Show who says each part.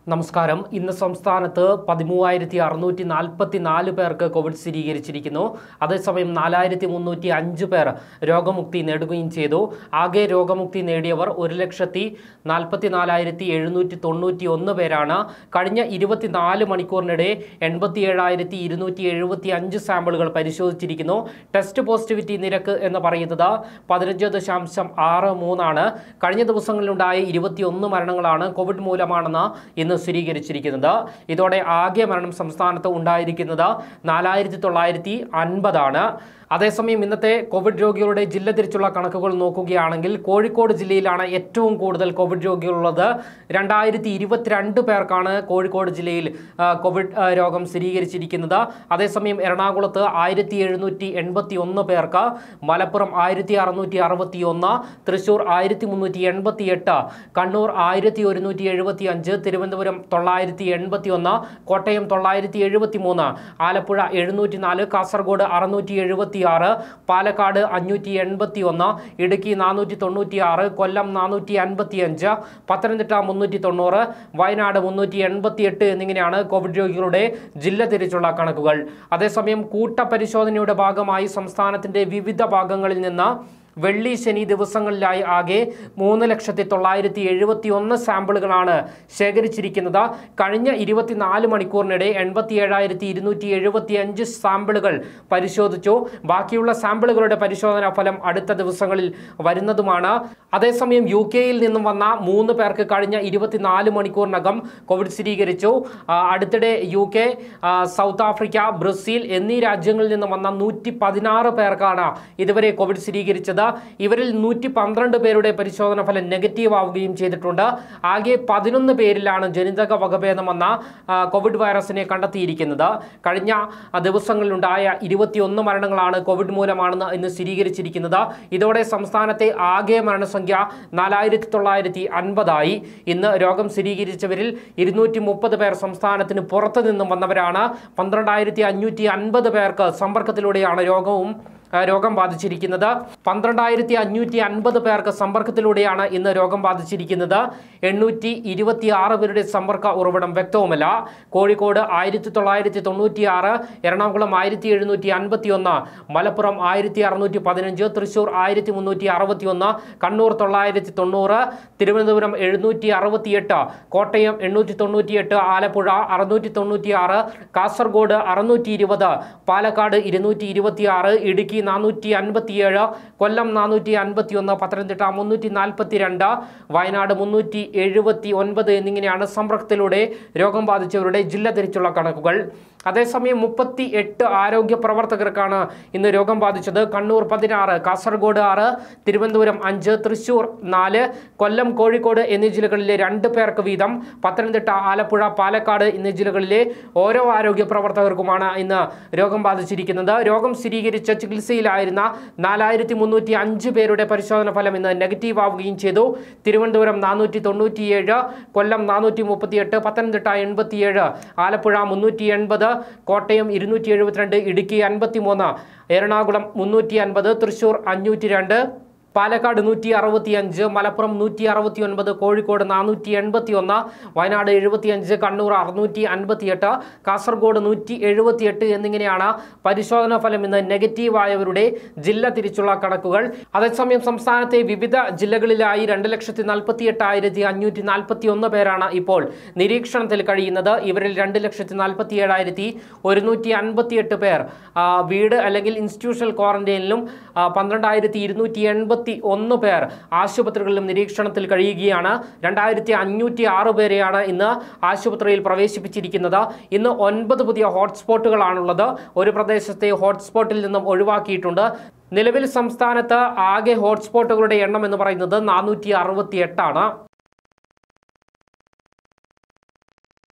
Speaker 1: നമസ്കാരം ഇന്ന് സംസ്ഥാനത്ത് പതിമൂവായിരത്തി അറുന്നൂറ്റി നാൽപ്പത്തി നാല് പേർക്ക് കോവിഡ് സ്ഥിരീകരിച്ചിരിക്കുന്നു അതേസമയം നാലായിരത്തി മുന്നൂറ്റി അഞ്ച് പേർ രോഗമുക്തി നേടുകയും ചെയ്തു ആകെ രോഗമുക്തി നേടിയവർ ഒരു ലക്ഷത്തി നാൽപ്പത്തി നാലായിരത്തി എഴുന്നൂറ്റി തൊണ്ണൂറ്റി ഒന്ന് പേരാണ് കഴിഞ്ഞ ഇരുപത്തിനാല് മണിക്കൂറിനിടെ എൺപത്തി ഏഴായിരത്തി ഇരുന്നൂറ്റി എഴുപത്തി അഞ്ച് സാമ്പിളുകൾ പരിശോധിച്ചിരിക്കുന്നു ടെസ്റ്റ് പോസിറ്റിവിറ്റി നിരക്ക് എന്ന് പറയുന്നത് പതിനഞ്ച് ദശാംശം ആറ് മൂന്നാണ് കഴിഞ്ഞ ദിവസങ്ങളിലുണ്ടായ ഇരുപത്തിയൊന്ന് മരണങ്ങളാണ് കോവിഡ് മൂലമാണെന്ന് ഇന്ന് സ്ഥിരീകരിച്ചിരിക്കുന്നത് ഇതോടെ ആകെ മരണം സംസ്ഥാനത്ത് ഉണ്ടായിരിക്കുന്നത് നാലായിരത്തി തൊള്ളായിരത്തി അൻപതാണ് അതേസമയം ഇന്നത്തെ കോവിഡ് രോഗികളുടെ ജില്ല തിരിച്ചുള്ള കണക്കുകൾ നോക്കുകയാണെങ്കിൽ കോഴിക്കോട് ജില്ലയിലാണ് ഏറ്റവും കൂടുതൽ കോവിഡ് രോഗികളുള്ളത് രണ്ടായിരത്തി ഇരുപത്തിരണ്ട് പേർക്കാണ് കോഴിക്കോട് ജില്ലയിൽ ആ, കോവിഡ് ആ, രോഗം സ്ഥിരീകരിച്ചിരിക്കുന്നത് അതേസമയം എറണാകുളത്ത് ആയിരത്തി എഴുന്നൂറ്റി എൺപത്തി ഒന്ന് പേർക്ക് മലപ്പുറം ആയിരത്തി അറുന്നൂറ്റി അറുപത്തി ഒന്ന് തൃശൂർ ആയിരത്തി മുന്നൂറ്റി എൺപത്തി എട്ട് കണ്ണൂർ ആയിരത്തി ഒരുന്നൂറ്റി എഴുപത്തി അഞ്ച് തിരുവനന്തപുരം തൊള്ളായിരത്തി എൺപത്തി ഒന്ന് കോട്ടയം തൊള്ളായിരത്തി എഴുപത്തി മൂന്ന് ആലപ്പുഴ എഴുന്നൂറ്റി നാല് കാസർഗോഡ് അറുന്നൂറ്റി എഴുപത്തി ആറ് പാലക്കാട് അഞ്ഞൂറ്റി എൺപത്തി ഒന്ന് ഇടുക്കി നാനൂറ്റി തൊണ്ണൂറ്റി ആറ് കൊല്ലം നാനൂറ്റി അൻപത്തി അഞ്ച് പത്തനംതിട്ട മുന്നൂറ്റി തൊണ്ണൂറ് വയനാട് മുന്നൂറ്റി എൺപത്തി എട്ട് എന്നിങ്ങനെയാണ് കോവിഡ് രോഗികളുടെ ജില്ല തിരിച്ചുള്ള കണക്കുകൾ അതേസമയം കൂട്ടപരിശോധനയുടെ ഭാഗമായി സംസ്ഥാനത്തിന്റെ വിവിധ ഭാഗങ്ങളിൽ നിന്ന് വെള്ളി ശനി ദിവസങ്ങളിലായി ആകെ മൂന്ന് ലക്ഷത്തി തൊള്ളായിരത്തി എഴുപത്തി ഒന്ന് സാമ്പിളുകളാണ് ശേഖരിച്ചിരിക്കുന്നത് കഴിഞ്ഞ ഇരുപത്തിനാല് മണിക്കൂറിനിടെ എൺപത്തി ഏഴായിരത്തി ഇരുന്നൂറ്റി എഴുപത്തി അഞ്ച് സാമ്പിളുകൾ പരിശോധിച്ചു ബാക്കിയുള്ള സാമ്പിളുകളുടെ പരിശോധനാ ഫലം അടുത്ത ദിവസങ്ങളിൽ വരുന്നതുമാണ് അതേസമയം യു കെയിൽ നിന്നും വന്ന മൂന്ന് പേർക്ക് കഴിഞ്ഞ ഇരുപത്തിനാല് മണിക്കൂറിനകം കോവിഡ് സ്ഥിരീകരിച്ചു ആ, അടുത്തിടെ യു കെ ആ, സൗത്ത് ആഫ്രിക്ക ബ്രസീൽ എന്നീ രാജ്യങ്ങളിൽ നിന്ന് വന്ന നൂറ്റി പതിനാറ് പേർക്കാണ് ഇതുവരെ കോവിഡ് സ്ഥിരീകരിച്ചത് ഇവരിൽ നൂറ്റി പന്ത്രണ്ട് പേരുടെ പരിശോധന ഫലം നെഗറ്റീവ് ആവുകയും ചെയ്തിട്ടുണ്ട് ആകെ പതിനൊന്ന് പേരിലാണ് ജനിതക വകഭേദം വന്ന ആ, കോവിഡ് വൈറസിനെ കണ്ടെത്തിയിരിക്കുന്നത് കഴിഞ്ഞ ആ, ദിവസങ്ങളിലുണ്ടായ ഇരുപത്തിയൊന്ന് മരണങ്ങളാണ് കോവിഡ് മൂലമാണെന്ന് ഇന്ന് സ്ഥിരീകരിച്ചിരിക്കുന്നത് ഇതോടെ സംസ്ഥാനത്തെ ആകെ മരണസംഖ്യ നാലായിരത്തി തൊള്ളായിരത്തി അൻപതായി ഇന്ന് രോഗം സ്ഥിരീകരിച്ചവരിൽ ഇരുന്നൂറ്റി മുപ്പത് പേർ സംസ്ഥാനത്തിന് പുറത്തു നിന്നും വന്നവരാണ് പന്ത്രണ്ടായിരത്തി അഞ്ഞൂറ്റി അൻപത് പേർക്ക് സമ്പർക്കത്തിലൂടെയാണ് രോഗവും ആ, രോഗം ബാധിച്ചിരിക്കുന്നത് പന്ത്രണ്ടായിരത്തി അഞ്ഞൂറ്റി അൻപത് പേർക്ക് സമ്പർക്കത്തിലൂടെയാണ് ഇന്ന് രോഗം ബാധിച്ചിരിക്കുന്നത് എണ്ണൂറ്റി ഇരുപത്തി ആറ് പേരുടെ സമ്പർക്ക ഉറവിടം വ്യക്തവുമല്ല കോഴിക്കോട് ആയിരത്തി തൊള്ളായിരത്തി തൊണ്ണൂറ്റി ആറ് എറണാകുളം ആയിരത്തി എഴുന്നൂറ്റി അൻപത്തി ഒന്ന് മലപ്പുറം ആയിരത്തി അറുന്നൂറ്റി പതിനഞ്ച് തൃശൂർ ആയിരത്തി മുന്നൂറ്റി അറുപത്തി ഒന്ന് കണ്ണൂർ തൊള്ളായിരത്തി തൊണ്ണൂറ് തിരുവനന്തപുരം എഴുന്നൂറ്റി അറുപത്തിയെട്ട് കോട്ടയം എണ്ണൂറ്റി തൊണ്ണൂറ്റിയെട്ട് ആലപ്പുഴ അറുന്നൂറ്റി തൊണ്ണൂറ്റി ആറ് കാസർഗോഡ് അറുന്നൂറ്റി ഇരുപത് പാലക്കാട് ഇരുന്നൂറ്റി ഇരുപത്തി ആറ് ഇടുക്കി നാനൂറ്റി അൻപത്തിയേഴ് കൊല്ലം നാനൂറ്റി അൻപത്തി ഒന്ന് പത്തനംതിട്ട മുന്നൂറ്റി നാൽപ്പത്തി രണ്ട് വയനാട് മുന്നൂറ്റി എഴുപത്തി ഒൻപത് എന്നിങ്ങനെയാണ് സമ്പർക്കത്തിലൂടെ രോഗം ബാധിച്ചവരുടെ ജില്ല തിരിച്ചുള്ള കണക്കുകൾ അതേസമയം മുപ്പത്തി എട്ട് ആരോഗ്യ പ്രവർത്തകർക്കാണ് ഇന്ന് രോഗം ബാധിച്ചത് കണ്ണൂർ പതിനാറ് കാസർഗോഡ് ആറ് തിരുവനന്തപുരം അഞ്ച് തൃശൂർ നാല് കൊല്ലം കോഴിക്കോട് എന്നീ ജില്ലകളിലെ രണ്ട് പേർക്ക് വീതം പത്തനംതിട്ട ആലപ്പുഴ പാലക്കാട് എന്നീ ജില്ലകളിലെ ഓരോ ആരോഗ്യ പ്രവർത്തകർക്കുമാണ് ഇന്ന് രോഗം ബാധിച്ചിരിക്കുന്നത് രോഗം സ്ഥിരീകരിച്ച ചികിത്സയിലായിരുന്ന നാലായിരത്തി മുന്നൂറ്റി അഞ്ച് പേരുടെ പരിശോധന ഫലം ഇന്ന് നെഗറ്റീവ് ആവുകയും ചെയ്തു തിരുവനന്തപുരം നാനൂറ്റി തൊണ്ണൂറ്റിയേഴ് കൊല്ലം നാനൂറ്റി മുപ്പത്തിയെട്ട് പത്തനംതിട്ട എൺപത്തിയേഴ് ആലപ്പുഴ മുന്നൂറ്റി എൺപത് കോട്ടയം ഇരുന്നൂറ്റി എഴുപത്തിരണ്ട് ഇടുക്കി അൻപത്തിമൂന്ന് എറണാകുളം മുന്നൂറ്റി അൻപത് തൃശൂർ അഞ്ഞൂറ്റി രണ്ട് പാലക്കാട് നൂറ്റി അറുപത്തി അഞ്ച് മലപ്പുറം നൂറ്റി അറുപത്തി ഒൻപത് കോഴിക്കോട് നാനൂറ്റി എൺപത്തി ഒന്ന് വയനാട് എഴുപത്തി അഞ്ച് കണ്ണൂർ അറുന്നൂറ്റി അൻപത്തിയെട്ട് കാസർഗോഡ് നൂറ്റി എഴുപത്തിയെട്ട് എന്നിങ്ങനെയാണ് പരിശോധനാ ഫലം ഇന്ന് നെഗറ്റീവ് ആയവരുടെ ജില്ല തിരിച്ചുള്ള കണക്കുകൾ അതേസമയം സംസ്ഥാനത്തെ വിവിധ ജില്ലകളിലായി രണ്ട് ലക്ഷത്തി നാൽപ്പത്തി എട്ടായിരത്തി അഞ്ഞൂറ്റി നാൽപ്പത്തി ഒന്ന് പേരാണ് ഇപ്പോൾ നിരീക്ഷണത്തിൽ കഴിയുന്നത് ഇവരിൽ രണ്ട് ലക്ഷത്തി നാൽപ്പത്തി ഏഴായിരത്തി ഒരുന്നൂറ്റി അൻപത്തിയെട്ട് പേർ ആ, വീട് അല്ലെങ്കിൽ ഇൻസ്റ്റിറ്റ്യൂഷണൽ ക്വാറന്റൈനിലും ആ, പന്ത്രണ്ടായിരത്തി ഇരുന്നൂറ്റി എൺപത്തി ഒന്ന് പേർ ആശുപത്രികളിലും നിരീക്ഷണത്തിൽ കഴിയുകയാണ് രണ്ടായിരത്തി അഞ്ഞൂറ്റി ആറ് പേരെയാണ് ഇന്ന് ആശുപത്രിയിൽ പ്രവേശിപ്പിച്ചിരിക്കുന്നത് ഇന്ന് ഒൻപത് പുതിയ ഹോട്ട്സ്പോട്ടുകളാണുള്ളത് ഒരു പ്രദേശത്തെ ഹോട്ട്സ്പോട്ടിൽ നിന്നും ഒഴിവാക്കിയിട്ടുണ്ട് നിലവിൽ സംസ്ഥാനത്ത് ആകെ ഹോട്ട്സ്പോട്ടുകളുടെ എണ്ണം എന്ന് പറയുന്നത് നാനൂറ്റി അറുപത്തി എട്ടാണ്